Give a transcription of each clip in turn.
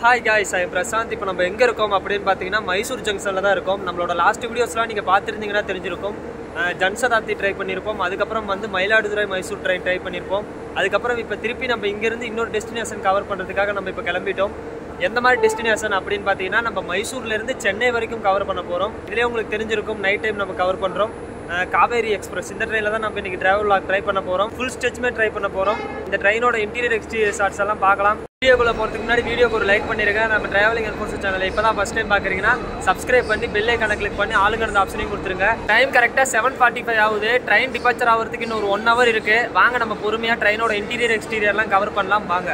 Hi guys ஐ பிரசாந்த் இப்போ நம்ம எங்கே இருக்கோம் அப்படின்னு பார்த்தீங்கன்னா மைசூர் ஜங்ஷனில் தான் இருக்கோம் நம்மளோட லாஸ்ட் வீடியோஸ்லாம் நீங்கள் பார்த்துருந்தீங்கன்னா தெரிஞ்சிருக்கும் அஹ், ஜன்சதாப்தி ட்ரை பண்ணியிருப்போம் அதுக்கப்புறம் வந்து மயிலாடுதுறை மைசூர் ட்ரெயின் ட்ரை பண்ணியிருப்போம் அதுக்கப்புறம் இப்போ திருப்பி நம்ம இங்கேருந்து இன்னொரு டெஸ்டினேஷன் கவர் பண்ணுறதுக்காக நம்ம இப்போ கிளம்பிட்டோம் எந்த மாதிரி டெஸ்டினேஷன் அப்படின்னு பார்த்தீங்கன்னா நம்ம மைசூர்லேருந்து சென்னை வரைக்கும் கவர் பண்ண போகிறோம் இதுலேயே உங்களுக்கு தெரிஞ்சிருக்கும் நைட் டைம் நம்ம கவர் பண்ணுறோம் காவேரி எக்ஸ்பிரஸ் இந்த ட்ரெயினில் தான் நம்ம இன்னைக்கு டிராவல் லாக் ட்ரை பண்ண போகிறோம் ஃபுல் ஸ்டெச்சுமே ட்ரை பண்ண போகிறோம் இந்த ட்ரெயினோட இன்டீரியர் எக்ஸ்டீரியர் ஷார்ட்ஸ் எல்லாம் பார்க்கலாம் வீடியோக்குள்ள போகிறதுக்கு முன்னாடி வீடியோக்கு ஒரு லைக் பண்ணிருங்க நம்ம டிராவலிங் அன்ஃபோர்ஸ் சேனலை இப்போ தான் ஃபஸ்ட் டைம் பார்க்குறீங்கன்னா சப்ஸ்கிரைப் பண்ணி பெல் ஐக்கான கிளிக் பண்ணி ஆளுங்கிற ஆப்ஷனையும் கொடுத்துருங்க டைம் கரெக்டாக செவன் ஃபார்ட்டி ஃபைவ் ஆகுது ட்ரெயின் டிபார்ச்சர் ஆகிறதுக்கு இன்னும் ஒரு ஒன் ஹவர் இருக்குது வாங்க நம்ம பொறுமையாக ட்ரெயினோட இன்டீரியர் எக்ஸ்டீரியர்லாம் கவர் பண்ணலாம் வாங்க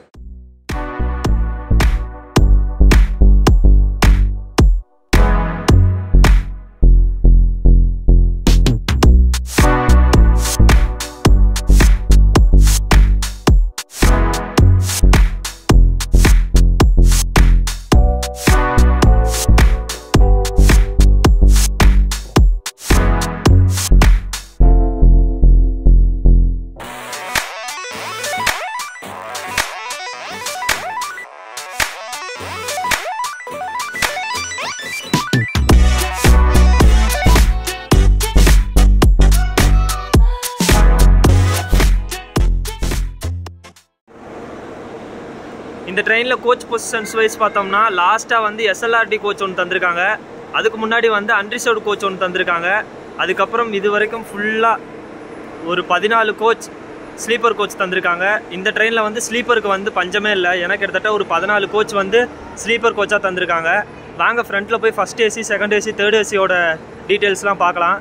இந்த ட்ரெயினில் கோச் பொசிஷன்ஸ் வைஸ் பார்த்தோம்னா லாஸ்ட்டாக வந்து எஸ்எல்ஆர்டி கோச் ஒன்று தந்திருக்காங்க அதுக்கு முன்னாடி வந்து அன்ரிசர்வ்டு கோச் ஒன்று தந்திருக்காங்க அதுக்கப்புறம் இது வரைக்கும் ஃபுல்லாக ஒரு பதினாலு கோச் ஸ்லீப்பர் கோச் தந்திருக்காங்க இந்த ட்ரெயினில் வந்து ஸ்லீப்பருக்கு வந்து பஞ்சமே இல்லை எனக்கு கிட்டத்தட்ட ஒரு பதினாலு கோச் வந்து ஸ்லீப்பர் கோச்சாக தந்திருக்காங்க வாங்க ஃப்ரண்ட்டில் போய் first AC second AC third ஏசியோட டீட்டெயில்ஸ்லாம் பார்க்கலாம்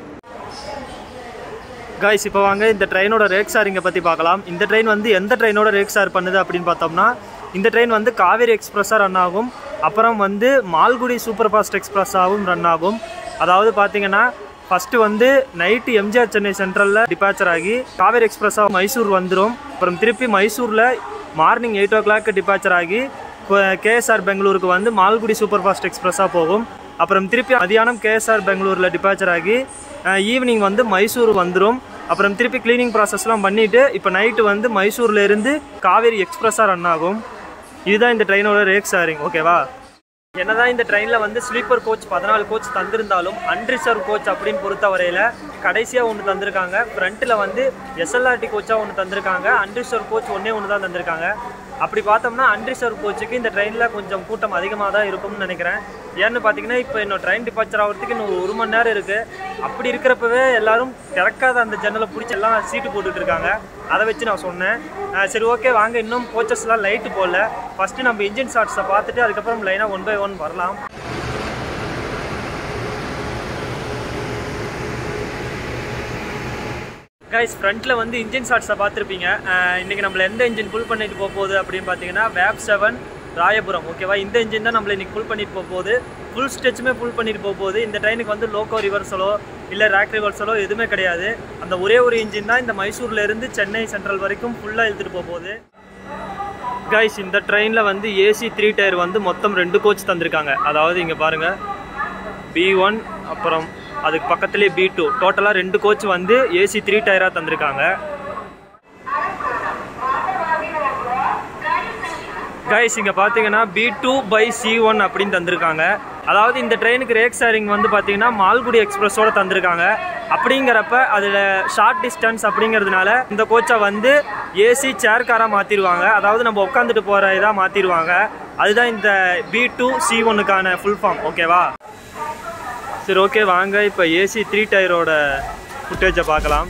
காய்ஸ் இப்போ வாங்க இந்த ட்ரெயினோட ரேக் ஷேரிங்கை பற்றி பார்க்கலாம் இந்த ட்ரெயின் வந்து எந்த ட்ரெயினோட ரேக் ஷேர் பண்ணுது அப்படின்னு பார்த்தோம்னா இந்த ட்ரெயின் வந்து காவேரி எக்ஸ்பிரஸாக ரன் ஆகும் அப்புறம் வந்து மால்குடி சூப்பர் ஃபாஸ்ட் எக்ஸ்பிரஸாகவும் ரன் ஆகும் அதாவது பார்த்தீங்கன்னா ஃபஸ்ட்டு வந்து நைட்டு எம்ஜிஆர் சென்னை சென்ட்ரலில் டிபார்ச்சர் ஆகி காவேரி எக்ஸ்பிரஸாக மைசூர் வந்துடும் அப்புறம் திருப்பி மைசூரில் morning eight o'clock departure ஆகி கேஎஸ்ஆர் பெங்களூருக்கு வந்து மால்குடி சூப்பர் ஃபாஸ்ட் எக்ஸ்பிரஸாக போகும் அப்புறம் திருப்பி மதியானம் கேஎஸ்ஆர் பெங்களூரில் டிபார்ச்சர் ஆகி ஈவினிங் வந்து மைசூர் வந்துடும் அப்புறம் திருப்பி க்ளீனிங் ப்ராசஸ்லாம் பண்ணிவிட்டு இப்போ நைட்டு வந்து மைசூரில் இருந்து காவேரி எக்ஸ்பிரஸாக ரன் ஆகும் இதுதான் இந்த ட்ரெயினோட ரேக் ஷேரிங் ஓகேவா என்னதான் இந்த ட்ரெயினில் வந்து ஸ்லீப்பர் கோச் பதினாலு கோச் தந்திருந்தாலும் அன்ரிசர்வ் கோச் அப்படின்னு பொறுத்த வரையில் கடைசியாக ஒன்று தந்திருக்காங்க ஃப்ரண்ட்டில் வந்து எஸ்எல்ஆர்டி கோச்சாக ஒன்று தந்திருக்காங்க அன்ரிசர்வ் கோச் ஒன்றே ஒன்று தான் தந்திருக்காங்க அப்படி பார்த்தோம்னா அன்ரிசர்வ் கோச்சுக்கு இந்த ட்ரெயினில் கொஞ்சம் கூட்டம் அதிகமாக தான் இருக்கும்னு நினைக்கிறேன் ஏன்னு பார்த்தீங்கன்னா இப்போ இன்னும் ட்ரெயின் டிபார்ச்சர் ஆகிறதுக்கு இன்னும் ஒரு மணி நேரம் இருக்குது அப்படி இருக்கிறப்பவே எல்லாரும் திறக்காத அந்த ஜன்னலை பிடிச்சி எல்லாம் சீட்டு போட்டுட்டு இருக்காங்க அதை வச்சு நான் சொன்னேன் அஹ் சரி ஓகே வாங்க இன்னும் கோச்சஸ்லாம் லைட்டு போடல ஃபஸ்ட்டு நம்ம இன்ஜின் ஷார்ட்ஸை பார்த்துட்டு அதுக்கப்புறம் லைனாக ஒன் பை ஒன் வரலாம் கைஸ் ஃப்ரண்ட்டில் வந்து இன்ஜின் ஷார்ட்ஸை பார்த்துருப்பீங்க இன்றைக்கி நம்மள எந்த இன்ஜின் ஃபுல் பண்ணிட்டு போக போகுது அப்படின்னு பார்த்தீங்கன்னா வேப் செவன் ராயபுரம் ஓகேவா இந்த இன்ஜின் தான் நம்மளை இன்றைக்கி ஃபுல் பண்ணிட்டு போக போகுது ஃபுல் ஸ்டெச்சுமே ஃபுல் பண்ணிட்டு போக போகுது இந்த ட்ரெயினுக்கு வந்து லோக்கோ ரிவர்சலோ இல்லை ரேக் ரிவர்சலோ எதுவுமே கிடையாது அந்த ஒரே ஒரு இன்ஜின் தான் இந்த மைசூர்ல இருந்து சென்னை சென்ட்ரல் வரைக்கும் ஃபுல்லாக இழுத்துட்டு போக போகுது கைஸ் இந்த ட்ரெயினில் வந்து ஏசி த்ரீ டயர் வந்து மொத்தம் ரெண்டு கோச் தந்திருக்காங்க அதாவது இங்கே பாருங்கள் பி ஒன் அப்புறம் அதுக்கு பக்கத்துலேயே பி டூ டோட்டலாக ரெண்டு கோச் வந்து ஏசி த்ரீ டயராக தந்திருக்காங்க கைஸ் இங்கே பார்த்தீங்கன்னா B two by C one அப்படின்னு தந்திருக்காங்க அதாவது இந்த ட்ரெயினுக்கு ரேக் ஷேரிங் வந்து பார்த்தீங்கன்னா மால்குடி எக்ஸ்பிரஸோட தந்திருக்காங்க அப்படிங்கிறப்ப அதில் ஷார்ட் டிஸ்டன்ஸ் அப்படிங்கிறதுனால இந்த கோச்சை வந்து ஏசி சேர் காராக மாற்றிடுவாங்க அதாவது நம்ம உட்காந்துட்டு போகிற இதாக மாற்றிடுவாங்க அதுதான் இந்த பி டூ சி ஒன்னுக்கான ஃபுல் ஃபார்ம் ஓகேவா சரி ஓகே வாங்க இப்போ ஏசி த்ரீ டயரோட ஃபுட்டேஜை பார்க்கலாம்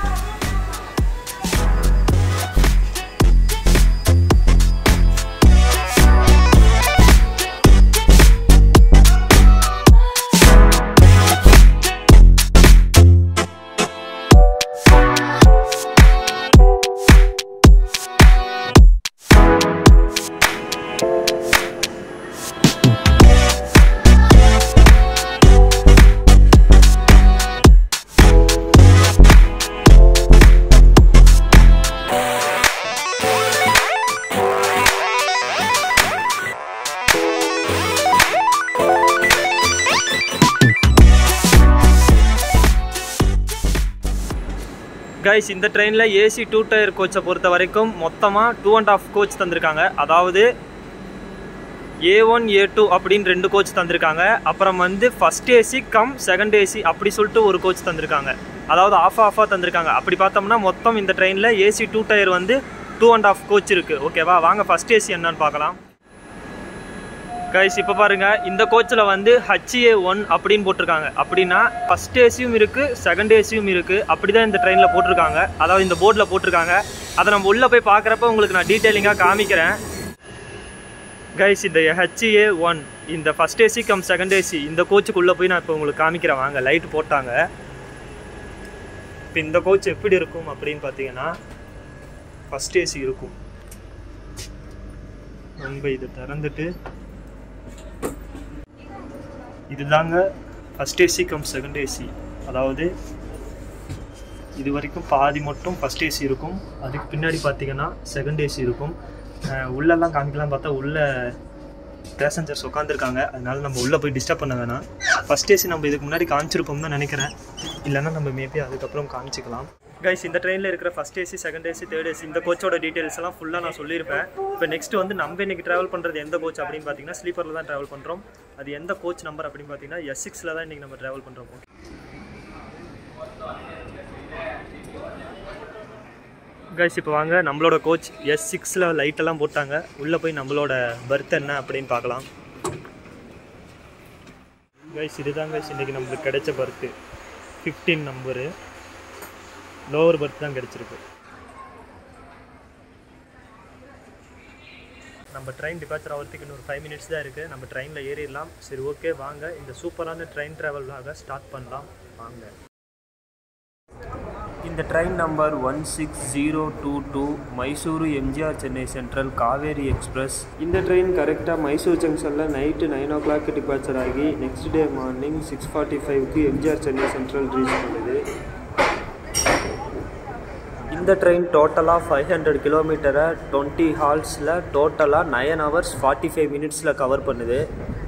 கைஸ் இந்த ட்ரெயினில் ஏசி டூ டயர் கோச்சை பொறுத்த வரைக்கும் மொத்தமாக டூ அண்ட் ஆஃப் கோச் தந்திருக்காங்க அதாவது ஏ ஒன் ஏ டூ அப்படின்னு ரெண்டு கோச் தந்திருக்காங்க அப்புறம் வந்து first AC cum second AC அப்படி சொல்லிட்டு ஒரு கோச் தந்திருக்காங்க அதாவது ஆஃப் ஆஃபாக தந்திருக்காங்க அப்படி பார்த்தோம்னா மொத்தம் இந்த ட்ரெயினில் ஏசி டூ டயர் வந்து டூ அண்ட் ஆஃப் கோச் இருக்குது ஓகேவா வாங்க ஃபர்ஸ்ட் ஏசி என்னன்னு பார்க்கலாம் கைஸ் இப்போ பாருங்க இந்த கோச்சில் வந்து ஹச்ஏ ஒன் அப்படின்னு போட்டிருக்காங்க அப்படின்னா ஃபர்ஸ்ட் ஏசியும் இருக்குது செகண்ட் ஏசியும் இருக்குது அப்படி தான் இந்த ட்ரெயினில் போட்டிருக்காங்க அதாவது இந்த போர்டில் போட்டிருக்காங்க அதை நம்ம உள்ளே போய் பார்க்குறப்ப உங்களுக்கு நான் டீட்டெயிலிங்காக காமிக்கிறேன் கைஸ் இந்த ஹெச்ஏ ஒன் இந்த first AC cum second AC இந்த கோச்சுக்குள்ளே போய் நான் இப்போ உங்களுக்கு காமிக்கிறேன் வாங்க லைட் போட்டாங்க இப்போ இந்த கோச் எப்படி இருக்கும் அப்படின்னு பார்த்தீங்கன்னா ஃபர்ஸ்ட் ஏசி இருக்கும் நம்ம இதை திறந்துட்டு இதுதாங்க first AC cum second AC அதாவது இது வரைக்கும் பாதி மட்டும் ஃபஸ்ட் ஏசி இருக்கும் அதுக்கு பின்னாடி பார்த்தீங்கன்னா செகண்ட் ஏசி இருக்கும் அஹ் உள்ளெல்லாம் காமிக்கலாம் பார்த்தா உள்ள பேசஞ்சர்ஸ் உட்காந்துருக்காங்க அதனால நம்ம உள்ளே போய் டிஸ்டர்ப் பண்ண வேணாம் ஃபஸ்ட் ஏசி நம்ம இதுக்கு முன்னாடி காமிச்சிருப்போம் தான் நினைக்கிறேன் இல்லைன்னா நம்ம மேபி அதுக்கப்புறம் காமிச்சிக்கலாம் கைஸ் இந்த ட்ரெயினில் இருக்கிற first AC second AC third AC இந்த கோச்சோட டீட்டெயில்ஸ் எல்லாம் ஃபுல்லாக நான் சொல்லியிருப்பேன் இப்போ நெக்ஸ்ட் வந்து நம்ம இன்னைக்கு ட்ராவல் பண்ணுறது எந்த கோச் அப்படின்னு பார்த்தீங்கன்னா ஸ்லீப்பரில் தான் ட்ராவல் பண்ணுறோம் அது எந்த கோச் நம்பர் அப்படின்னு பார்த்தீங்கன்னா எஸ் சிக்ஸில் தான் இன்றைக்கி நம்ம ட்ராவல் பண்ணுறோம் கைஸ் இப்போ வாங்க நம்மளோட கோச் எஸ் சிக்ஸில் லைட்டெல்லாம் போட்டாங்க உள்ளே போய் நம்மளோட பர்த் என்ன அப்படின்னு பார்க்கலாம் கைஸ் இதுதான் கைஸ் இன்றைக்கி நம்மளுக்கு கிடைச்ச berth fifteen number lower berth தான் கிடைச்சிருக்கு நம்ம ட்ரெயின் டிபார்ச்சர் ஆகிறதுக்கு இன்னொரு ஃபைவ் மினிட்ஸ் தான் இருக்குது நம்ம ட்ரெயினில் ஏறிடலாம் சரி ஓகே வாங்க இந்த சூப்பரான ட்ரெயின் ட்ராவலாக ஸ்டார்ட் பண்ணலாம் வாங்க இந்த train number one six zero two two Mysuru MGR Chennai Central Kaveri Express இந்த ட்ரெயின் கரெக்டாக மைசூர் ஜங்ஷனில் night nine o'clock departure ஆகி next day morning six forty ஃபைவ்க்கு எம்ஜிஆர் சென்னை சென்ட்ரல் ரீச் பண்ணுது இந்த ட்ரெயின் டோட்டலாக ஃபைவ் ஹண்ட்ரட் கிலோமீட்டரை டுவெண்ட்டி ஹால்ஸில் டோட்டலாக நைன் ஹவர்ஸ் ஃபார்ட்டி ஃபைவ் மினிட்ஸில் கவர் பண்ணுது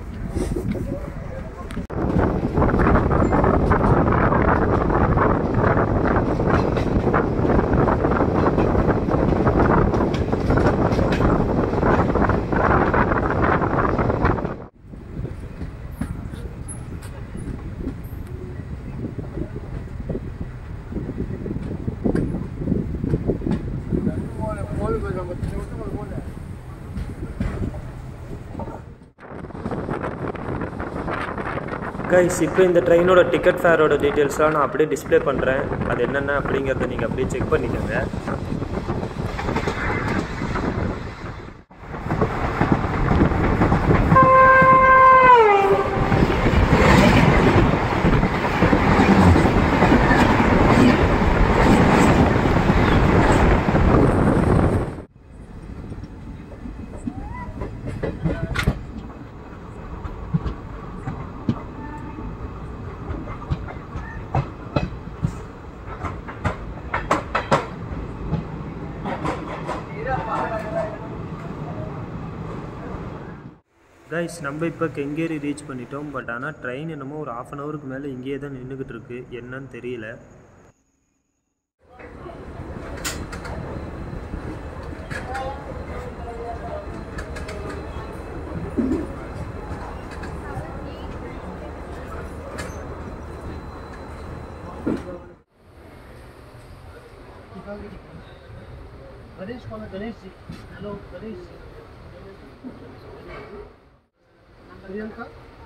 கைஸ் இப்போ இந்த ட்ரெயினோட டிக்கெட் ஃபேரோட டீட்டெயில்ஸ்லாம் நான் அப்படியே டிஸ்ப்ளே பண்ணுறேன் அது என்னென்ன அப்படிங்கிறத நீங்கள் அப்படியே செக் பண்ணிக்கோங்க கைஸ் நம்ம இப்போ கெங்கேரி ரீச் பண்ணிட்டோம் பட் ஆனால் ட்ரெயின் என்னமோ ஒரு ஆஃப் அன் ஹவருக்கு மேலே இங்கேயே தான் நின்றுக்கிட்டு இருக்கு என்னன்னு தெரியல गणेश कौन है गणेश जी हेलो गणेश जी प्रियंका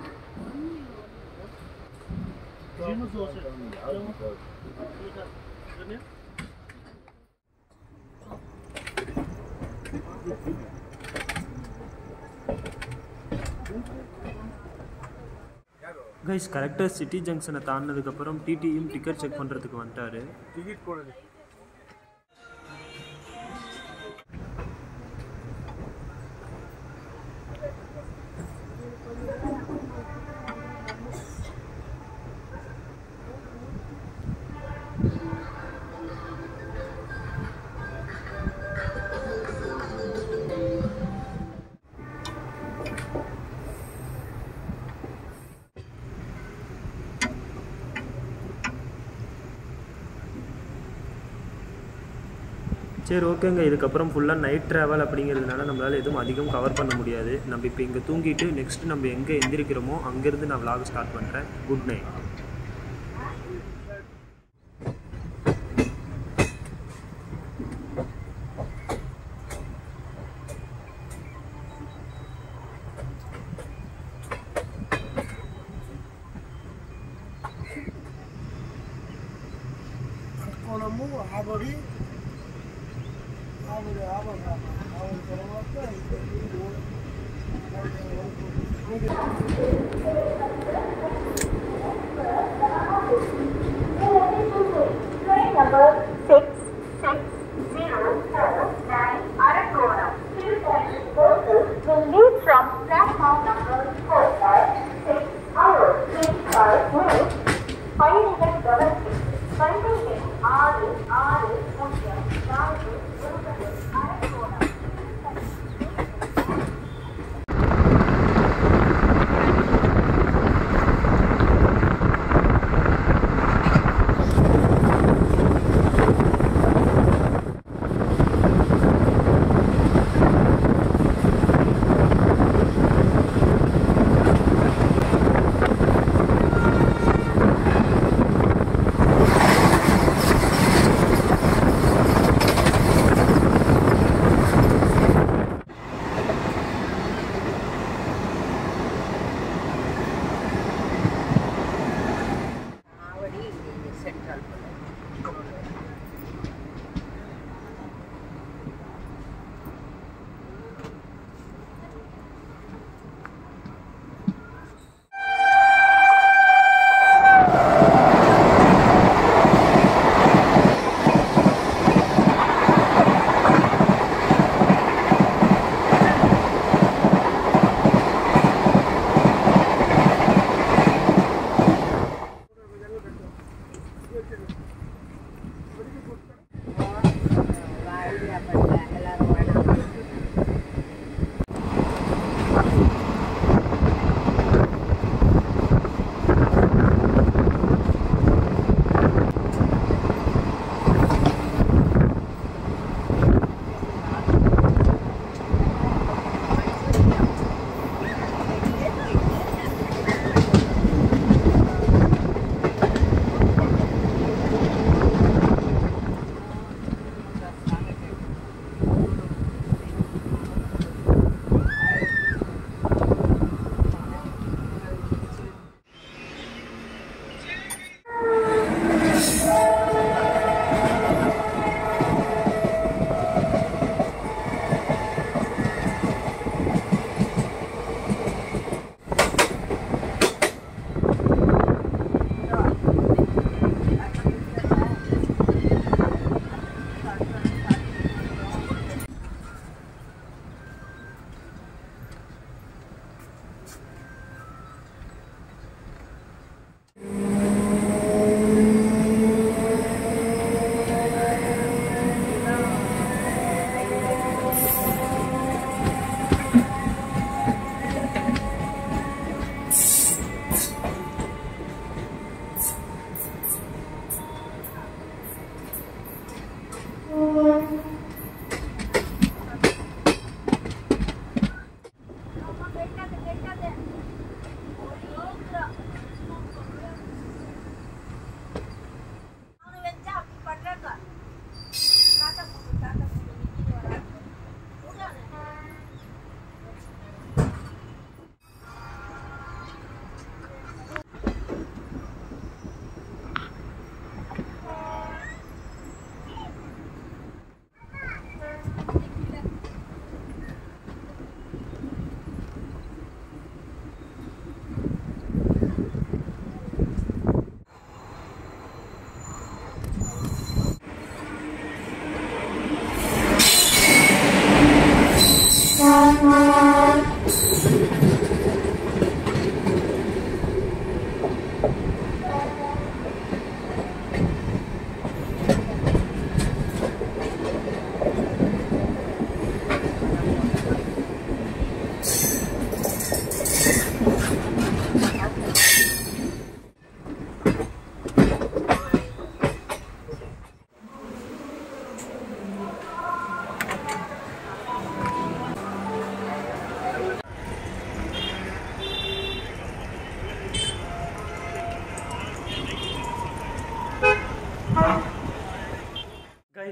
जीनू जोश है கைஸ் கரெக்டாக சிட்டி ஜங்ஷனை தாண்டினதுக்கப்புறம் டிடியும் டிக்கெட் செக் பண்ணுறதுக்கு வந்துட்டாரு टिकट कौन है சரி ஓகேங்க இதுக்கப்புறம் ஃபுல்லாக நைட் ட்ராவல் அப்படிங்கிறதுனால நம்மளால் எதுவும் அதிகம் கவர் பண்ண முடியாது நம்ம இப்போ இங்கே தூங்கிட்டு நெக்ஸ்ட் நம்ம எங்கே எந்திரிக்கிறோமோ அங்கேருந்து நான் vlog ஸ்டார்ட் பண்ணுறேன் குட் நைட் కోణము ఆబడి ఆవిడ ఆవిడ ఆవిడ తర్వాత ఇంకా నీరు Train number six six zero four nine Arakoram. Two Chinese buses will leave from platform number four at six hours twenty-five minutes. பயணிகள் கவனித்து வண்டி எண் ஆறு ஆறு பூஜ்ஜியம் நான்கு ஒன்பது அரக்கோணம்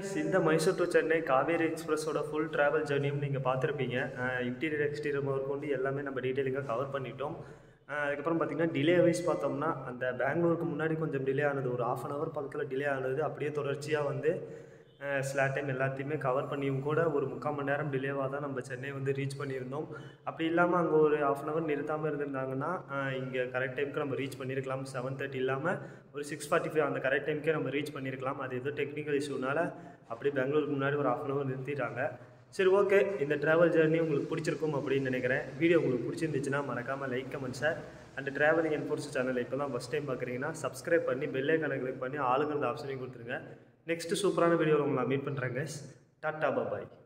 கைஸ் இந்த மைசூர் டு சென்னை காவேரி எக்ஸ்பிரஸோட ஃபுல் ட்ராவல் ஜர்னியும் நீங்கள் பார்த்துருப்பீங்க இன்டீரியர் எக்ஸ்டீரியர் முதற்கொண்டு எல்லாமே நம்ம டீட்டெயிலிங்காக கவர் பண்ணிட்டோம் அஹ் அதுக்கப்புறம் பார்த்தீங்கன்னா டிலே வைஸ் பார்த்தோம்னா அந்த பெங்களூருக்கு முன்னாடி கொஞ்சம் டிலே ஆனது ஒரு ஆஃப் அன் ஹவர் பக்கத்தில் டிலே ஆனது அப்படியே தொடர்ச்சியாக வந்து ஸ்லாட் டைம் எல்லாத்தையுமே கவர் பண்ணியும் கூட ஒரு முக்கால் மணி நேரம் டிலேவாக தான் நம்ம சென்னை வந்து ரீச் பண்ணியிருந்தோம் அப்படி இல்லாமல் அங்கே ஒரு ஆஃப் அன் ஹவர் நிறுத்தாமல் இருந்திருந்தாங்கன்னா இங்கே கரெக்ட் டைமுக்கு நம்ம ரீச் பண்ணியிருக்கலாம் செவன் தேர்ட்டி இல்லாமல் ஒரு சிக்ஸ் ஃபார்ட்டி ஃபைவ் அந்த கரெக்ட் டைமுக்கே நம்ம ரீச் பண்ணியிருக்கலாம் அது ஏதோ டெக்னிக்கல் இஷ்யூனால அப்படியே பெங்களூருக்கு முன்னாடி ஒரு ஆஃப் அன் ஹவர் நிறுத்திட்டாங்க சரி ஓகே இந்த ட்ராவல் ஜர்னி உங்களுக்கு பிடிச்சிருக்கும் அப்படின்னு நினைக்கிறேன் வீடியோ உங்களுக்கு பிடிச்சிருந்துச்சுன்னா மறக்காமல் like comment share and travelling என்ஃபோர்ஸ் சேனல் இப்போ தான் ஃபஸ்ட் டைம் பார்க்குறீங்கன்னா சப்ஸ்கிரைப் பண்ணி பெல்லே கணக்கு பண்ணி ஆளுங்கிற ஆப்ஷனையும் கொடுத்துருங்க நெக்ஸ்ட் சூப்பரான வீடியோவில் உங்களை மீட் பண்ணுறேங்க டாட்டா பாய்